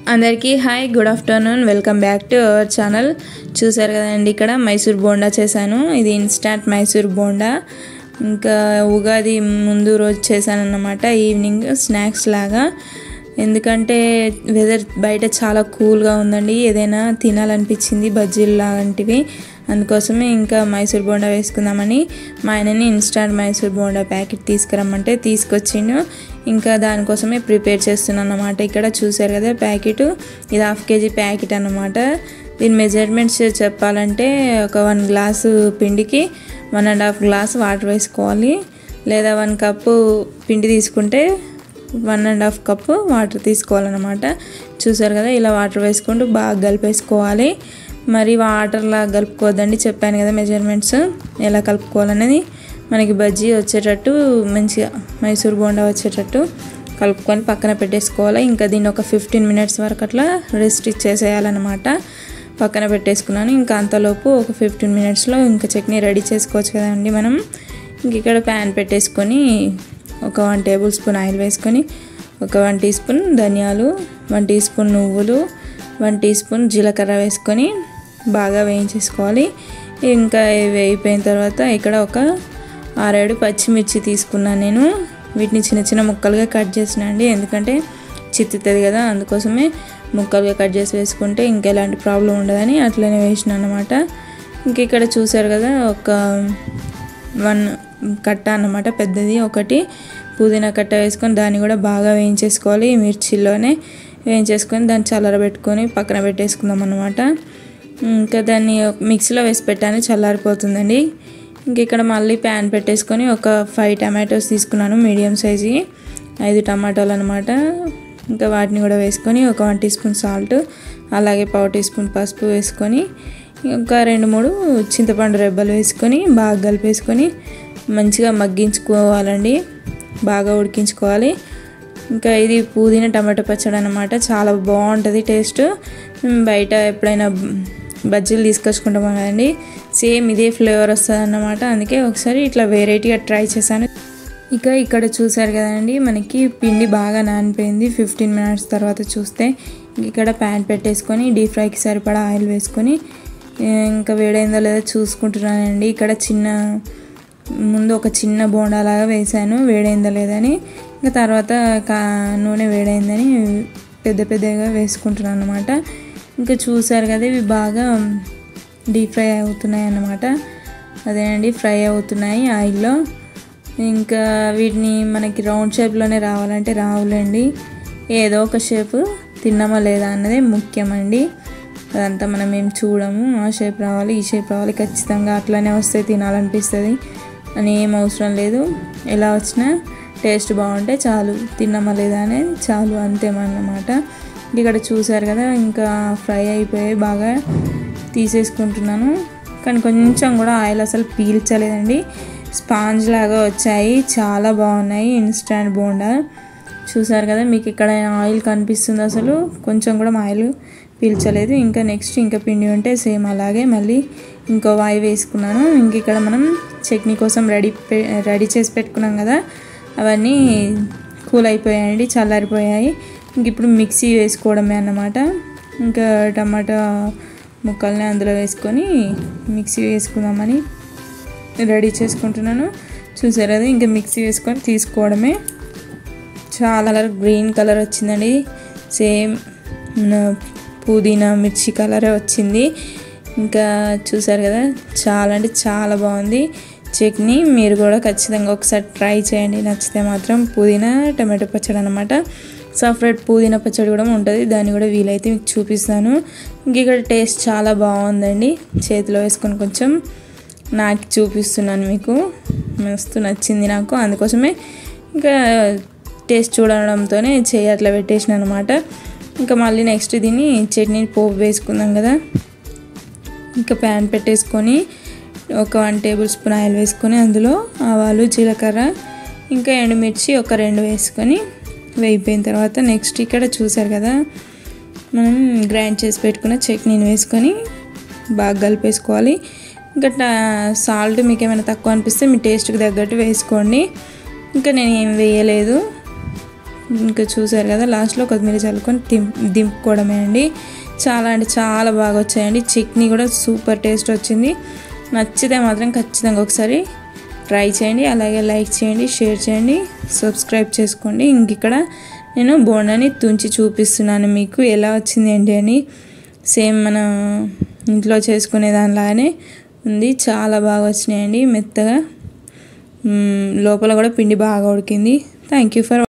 అందరికీ hi good afternoon welcome back to our channel చూసారు కదండి ఇక్కడ మైసూర్ బోండా చేశాను ఇది ఇన్స్టాంట్ మైసూర్ బోండా ఇంకా ఉగాది ముందు రోజు చేశాను అన్నమాట ఈవినింగ్ స్నాక్స్ లాగా ఎందుకంటే వెదర్ బయట చాలా కూల్గా ఉందండి ఏదైనా తినాలనిపించింది బజ్జీలు లాంటివి అందుకోసమే ఇంకా మైసూర్ బోండా వేసుకుందామని మా ఆయనని ఇన్స్టాంట్ మైసూర్ బోండా ప్యాకెట్ తీసుకురమ్మంటే తీసుకొచ్చిండు ఇంకా దానికోసమే ప్రిపేర్ చేస్తున్నాను అన్నమాట ఇక్కడ చూసారు కదా ప్యాకెట్ ఇది హాఫ్ కేజీ ప్యాకెట్ అన్నమాట దీని మెజర్మెంట్స్ చెప్పాలంటే ఒక వన్ గ్లాసు పిండికి one and half glass water వేసుకోవాలి లేదా వన్ కప్పు పిండి తీసుకుంటే one and half cup water తీసుకోవాలన్నమాట చూసారు కదా ఇలా వాటర్ వేసుకుంటూ బాగా కలిపేసుకోవాలి మరి వాటర్లా కలుపుకోవద్దండి చెప్పాను కదా మెజర్మెంట్స్ ఎలా కలుపుకోవాలనేది మనకి బజ్జీ వచ్చేటట్టు మంచిగా మైసూర్ బోండా వచ్చేటట్టు కలుపుకొని పక్కన పెట్టేసుకోవాలి ఇంకా దీన్ని ఒక ఫిఫ్టీన్ మినిట్స్ వరకు అట్లా రెస్ట్ ఇచ్చేసేయాలన్నమాట పక్కన పెట్టేసుకున్నాను ఇంకా అంతలోపు ఒక ఫిఫ్టీన్ మినిట్స్లో ఇంకా చట్నీ రెడీ చేసుకోవచ్చు కదండి మనం ఇంక ఇక్కడ ప్యాన్ పెట్టేసుకొని ఒక వన్ టేబుల్ స్పూన్ ఆయిల్ వేసుకొని ఒక వన్ టీ స్పూన్ ధనియాలు వన్ టీ స్పూన్ నువ్వులు వన్ టీ స్పూన్ జీలకర్ర వేసుకొని బాగా వేయించేసుకోవాలి ఇంకా వేయిపోయిన తర్వాత ఇక్కడ ఒక ఆరేడు పచ్చిమిర్చి తీసుకున్నాను నేను వీటిని చిన్న చిన్న ముక్కలుగా కట్ చేసిన అండి ఎందుకంటే చిత్తుతుంది కదా అందుకోసమే ముక్కలుగా కట్ చేసి వేసుకుంటే ఇంకా ఎలాంటి ప్రాబ్లం ఉండదని అట్లనే వేసిన అనమాట ఇంక ఇక్కడ చూసారు కదా ఒక వన్ కట్ట అన్నమాట పెద్దది ఒకటి పుదీనా కట్ట వేసుకొని దాన్ని కూడా బాగా వేయించేసుకోవాలి ఈ మిర్చిలోనే వేయించేసుకొని దాన్ని చల్లరబెట్టుకొని పక్కన పెట్టేసుకుందాం అనమాట ఇంకా దాన్ని మిక్సీలో వేసి పెట్టాను చల్లారిపోతుందండి ఇంక ఇక్కడ మళ్ళీ ప్యాన్ పెట్టేసుకొని ఒక ఫైవ్ టమాటోస్ తీసుకున్నాను మీడియం సైజు ఐదు టమాటాలు అనమాట ఇంకా వాటిని కూడా వేసుకొని ఒక వన్ టీ స్పూన్ సాల్ట్ అలాగే పావు టీ స్పూన్ పసుపు వేసుకొని ఇంకా రెండు మూడు చింతపండు రెబ్బలు వేసుకొని బాగా కలిపేసుకొని మంచిగా మగ్గించుకోవాలండి బాగా ఉడికించుకోవాలి ఇంకా ఇది పుదీనా టమాటో పచ్చడి అనమాట చాలా బాగుంటుంది టేస్ట్ బయట ఎప్పుడైనా బజ్జీలు తీసుకొచ్చుకుంటాం కదండి సేమ్ ఇదే ఫ్లేవర్ వస్తుంది అన్నమాట అందుకే ఒకసారి ఇట్లా వెరైటీగా ట్రై చేశాను ఇక ఇక్కడ చూసారు కదండి మనకి పిండి బాగా నానిపోయింది ఫిఫ్టీన్ మినిట్స్ తర్వాత చూస్తే ఇక్కడ ప్యాన్ పెట్టేసుకొని డీప్ ఫ్రైకి సరిపడా ఆయిల్ వేసుకొని ఇంకా వేడైందో లేదో చూసుకుంటున్నానండి ఇక్కడ చిన్న ముందు ఒక చిన్న బోండాలాగా వేసాను వేడైందో లేదని ఇంకా తర్వాత కా నూనె వేడైందని పెద్ద పెద్దగా వేసుకుంటున్నాను అనమాట ఇంకా చూసారు కదా ఇవి బాగా డీప్ ఫ్రై అవుతున్నాయి అన్నమాట అదేనండి ఫ్రై అవుతున్నాయి ఆయిల్లో ఇంకా వీటిని మనకి రౌండ్ షేప్లోనే రావాలంటే రావులేండి ఏదో ఒక షేప్ తిన్నామా లేదా అన్నదే ముఖ్యమండి అదంతా మనం ఏం చూడము ఆ షేప్ రావాలి ఈ షేప్ రావాలి ఖచ్చితంగా అట్లనే వస్తే తినాలనిపిస్తుంది అని ఏం అవసరం లేదు ఎలా వచ్చినా టేస్ట్ బాగుంటే చాలు తిన్నామా లేదా అనేది చాలు అంతేమన్నమాట ఇక్కడ చూసారు కదా ఇంకా ఫ్రై అయిపోయి బాగా తీసేసుకుంటున్నాను కానీ కొంచెం కూడా ఆయిల్ అసలు పీల్చలేదండి స్పాంజ్ లాగా వచ్చాయి చాలా బాగున్నాయి ఇన్స్టాంట్ బోండా చూసారు కదా మీకు ఇక్కడ ఆయిల్ కనిపిస్తుంది అసలు కొంచెం కూడా ఆయిల్ పీల్చలేదు ఇంకా నెక్స్ట్ ఇంకా పిండి ఉంటే సేమ్ అలాగే మళ్ళీ ఇంకో వాయి వేసుకున్నాను ఇంక ఇక్కడ మనం చట్నీ కోసం రెడీ రెడీ చేసి పెట్టుకున్నాం కదా అవన్నీ కూల్ అయిపోయాయండి చల్లారిపోయాయి ఇంక ఇప్పుడు మిక్సీ వేసుకోవడమే అన్నమాట ఇంకా టమాటా ముక్కల్ని అందులో వేసుకొని మిక్సీ వేసుకుందామని రెడీ చేసుకుంటున్నాను చూసారు అది ఇంకా మిక్సీ వేసుకొని తీసుకోవడమే చాలా కలర్ గ్రీన్ కలర్ వచ్చిందండి సేమ్ పుదీనా మిర్చి కలరే వచ్చింది ఇంకా చూసారు కదా చాలా అంటే చాలా బాగుంది చట్నీ మీరు కూడా ఖచ్చితంగా ఒకసారి ట్రై చేయండి నచ్చితే మాత్రం పుదీనా టమాటో పచ్చడి అనమాట సపరేట్ పుదీనా పచ్చడి కూడా ఉంటుంది దాన్ని కూడా వీలైతే మీకు చూపిస్తాను ఇంక ఇక్కడ టేస్ట్ చాలా బాగుందండి చేతిలో వేసుకొని కొంచెం నాకు చూపిస్తున్నాను మీకు మస్తు నచ్చింది నాకు అందుకోసమే ఇంకా టేస్ట్ చూడడంతోనే చేయి అట్లా పెట్టేసిన అనమాట ఇంకా మళ్ళీ నెక్స్ట్ దీన్ని చట్నీ పోపు వేసుకుందాం కదా ఇంకా ప్యాన్ పెట్టేసుకొని ఒక వన్ టేబుల్ స్పూన్ ఆయిల్ వేసుకొని అందులో ఆవాలు జీలకర్ర ఇంకా ఎండుమిర్చి ఒక రెండు వేసుకొని వేయిపోయిన తర్వాత నెక్స్ట్ ఇక్కడ చూసారు కదా మనం గ్రైండ్ చేసి పెట్టుకున్న చట్నీని వేసుకొని బాగా కలిపేసుకోవాలి ఇంకా సాల్ట్ మీకు ఏమైనా తక్కువ అనిపిస్తే మీ టేస్ట్కి తగ్గట్టు వేసుకోండి ఇంకా నేను ఏం వేయలేదు ఇంకా చూసారు కదా లాస్ట్లో కొత్తిమీర చల్లుకొని దిం దింపుకోవడమే అండి చాలా అంటే చాలా బాగా వచ్చాయండి చట్నీ కూడా సూపర్ టేస్ట్ వచ్చింది నచ్చితే మాత్రం ఖచ్చితంగా ఒకసారి ట్రై చేయండి అలాగే లైక్ చేయండి షేర్ చేయండి సబ్స్క్రైబ్ చేసుకోండి ఇంక ఇక్కడ నేను బోండాని తుంచి చూపిస్తున్నాను మీకు ఎలా వచ్చింది ఏంటి అని సేమ్ మన ఇంట్లో చేసుకునే దానిలాగానే ఉంది చాలా బాగా వచ్చినాయండి మెత్తగా మ్మ్, లోపల కూడా పిండి బాగా ఉడికింది థ్యాంక్ యూ ఫర్